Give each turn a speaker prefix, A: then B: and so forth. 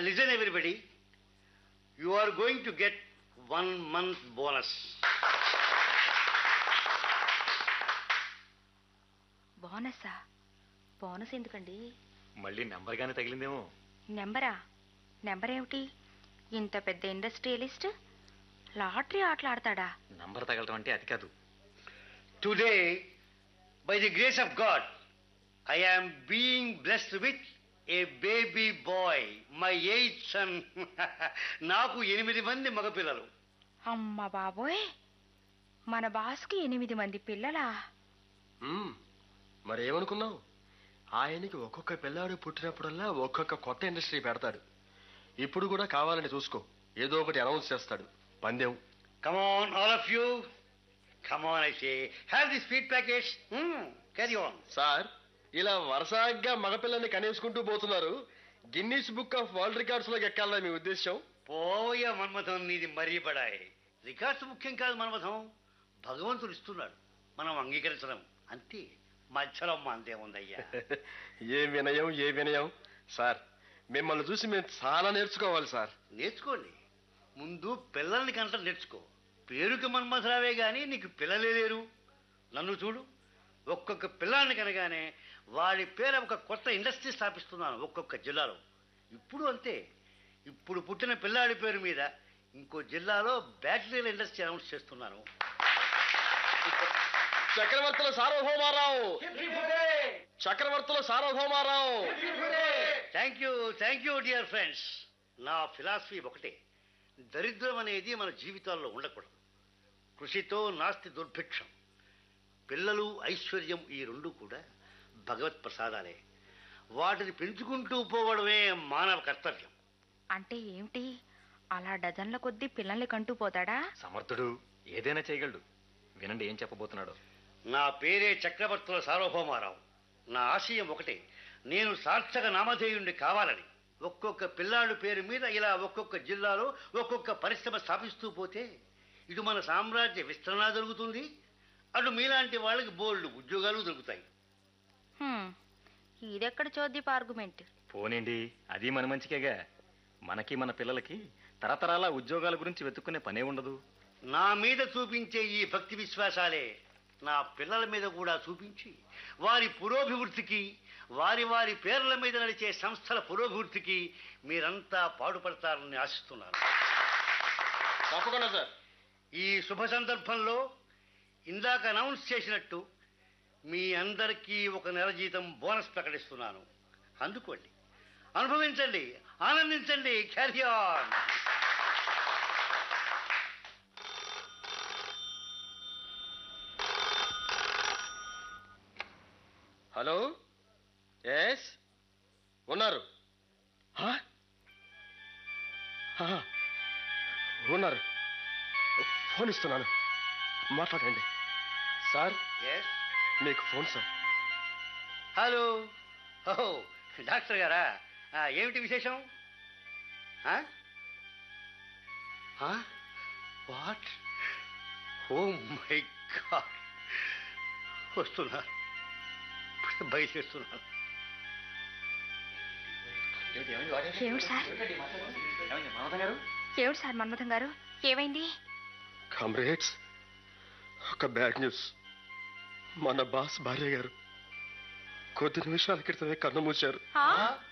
A: Listen everybody you are going to get one month bonus
B: బోనసా bonus ఎందుకండి
C: మళ్ళీ నెంబర్గానే తగిలిందేమో
B: నెంబరా నెంబర్ ఏమిటి ఇంత పెద్ద ఇండస్ట్రియలిస్ట్ లాటరీ ఆటలాడతాడా
C: నంబర్ తగలటం అంటే అది కాదు
A: today by the grace of God I am being blessed with a baby boy my eight son నాకు ఎనిమిది మంది మగపిల్లలు
B: అమ్మ బాబోయ్ మన బాస్కి ఎనిమిది మంది పిల్లలా
D: మ్మ్. మరి ఏమనుకున్నావు ఆయనకి ఒక్కొక్క పిల్లాడు పుట్టినప్పుడల్లా ఒక్కొక్క కొత్త ఇండస్ట్రీ పెడతాడు ఇప్పుడు కూడా కావాలని చూసుకో ఏదో ఒకటి అనౌన్స్ చేస్తాడు పందెం
A: Come on, all of you. Come on, I say. Have this feed package. Hmm. Carry on.
D: Sir ఇలా వరుసగా మగపిల్లని కనేసుకుంటూ పోతున్నారు Guinness book of world records లోకి ఎక్కాలని మీ ఉద్దేశం
A: పోయ మన్మథం నీది మరీ బడాయి రికార్డ్స్ ముఖ్యం కాదు మన్మథం భగవంతుడు ఇస్తున్నాడు మనం అంగీకరించడం అంతే మధ్యలో మందే ఉందయ్యా
D: ఏ వినయం ఏ వినయం సార్ మిమ్మల్ని చూసి మేము చాలా నేర్చుకోవాలి సార్
A: నేర్చుకోండి ముందు పిల్లల్ని కంట నేర్చుకో పేరుకి మన్మథరావే కానీ నీకు పిల్లలే లేరు నన్ను చూడు ఒక్కొక్క పిల్లాన్ని కనగానే వాడి పేర ఒక కొత్త ఇండస్ట్రీ స్థాపిస్తున్నాను ఒక్కొక్క జిల్లాలో ఇప్పుడు అంతే ఇప్పుడు పుట్టిన పిల్లాడి పేరు మీద ఇంకో జిల్లాలో బ్యాటరీల ఇండస్ట్రీ అనౌన్స్ చేస్తున్నాను
D: Chakravarthula Sarvabhoumarao Chakravarthula Sarvabhoumarao
A: thank you thank you dear friends నా ఫిలాసఫీ ఒకటే దరిద్రం అనేది మన జీవితాల్లో ఉండకూడదు కృషితో నాస్తి దుర్భిక్షం పిల్లలు ఐశ్వర్యం ఈ రెండు కూడా భగవత్ ప్రసాదాలే వాటిని పెంచుకుంటూ పోవడమే మానవ కర్తవ్యం
B: అంటే ఏమిటి అలా డజన్ల కొద్దీ పిల్లల్ని కంటూ పోతాడా
C: సమర్థుడు ఏదైనా చేయగలడు వినండి ఏం చెప్పబోతున్నాడో
A: నా పేరే చక్రవర్తుల సార్వభౌమారావు నా ఆశయం ఒకటే నేను సార్థక నామధేయుణ్ణి కావాలని ఒక్కొక్క పిల్లాడు పేరు మీద ఇలా ఒక్కొక్క జిల్లాలో ఒక్కొక్క పరిశ్రమ స్థాపిస్తూ పోతే ఇటు మన సామ్రాజ్య విస్తరణ జరుగుతుంది అటు మీలాంటి వాళ్ళకి బోల్డ్ ఉద్యోగాలు దొరుకుతాయి
B: హ్మ్, ఇదెక్కడ చోద్యపు ఆర్గుమెంట్
C: పోనీండి అది మన మంచికేగా మనకి మన పిల్లలకి తరతరాల ఉద్యోగాల గురించి వెతుక్కునే పనే ఉండదు
A: నా మీద చూపించే ఈ భక్తి విశ్వాసాలే నా పిల్లల మీద కూడా చూపించి వారి పురోభివృద్ధికి వారి వారి పేర్ల మీద నడిచే సంస్థల పురోభివృద్ధికి మీరంతా పాటుపడతారని ఆశిస్తున్నాను
D: తప్పకుండా సార్
A: ఈ శుభ సందర్భంలో ఇందాక అనౌన్స్ చేసినట్టు మీ అందరికీ ఒక నెల జీతం బోనస్ ప్రకటిస్తున్నాను అందుకోండి అనుభవించండి ఆనందించండి క్యారీ ఆన్
D: హలో ఎస్ ఉన్నారు హా? హా. ఉన్నారు ఫోన్ ఇస్తున్నాను మాట్లాడండి సార్
A: ఎస్
D: మీకు ఫోన్ సార్
A: హలో ఓహో డాక్టర్ గారా ఆ, ఏమిటి విశేషం వాట్ ఓ మై గాడ్ వస్తున్నారు బయలుదేరుతున్నారు
B: ఏమిటి సార్ ఏమిటి సార్ మన్మథం గారు ఏమైంది
D: కామ్రేడ్స్ ఒక బ్యాడ్ న్యూస్ మన బాస్ భార్య గారు కొద్ది నిమిషాల క్రితమే కన్ను మూశారు
B: ఆ?
A: ఆ?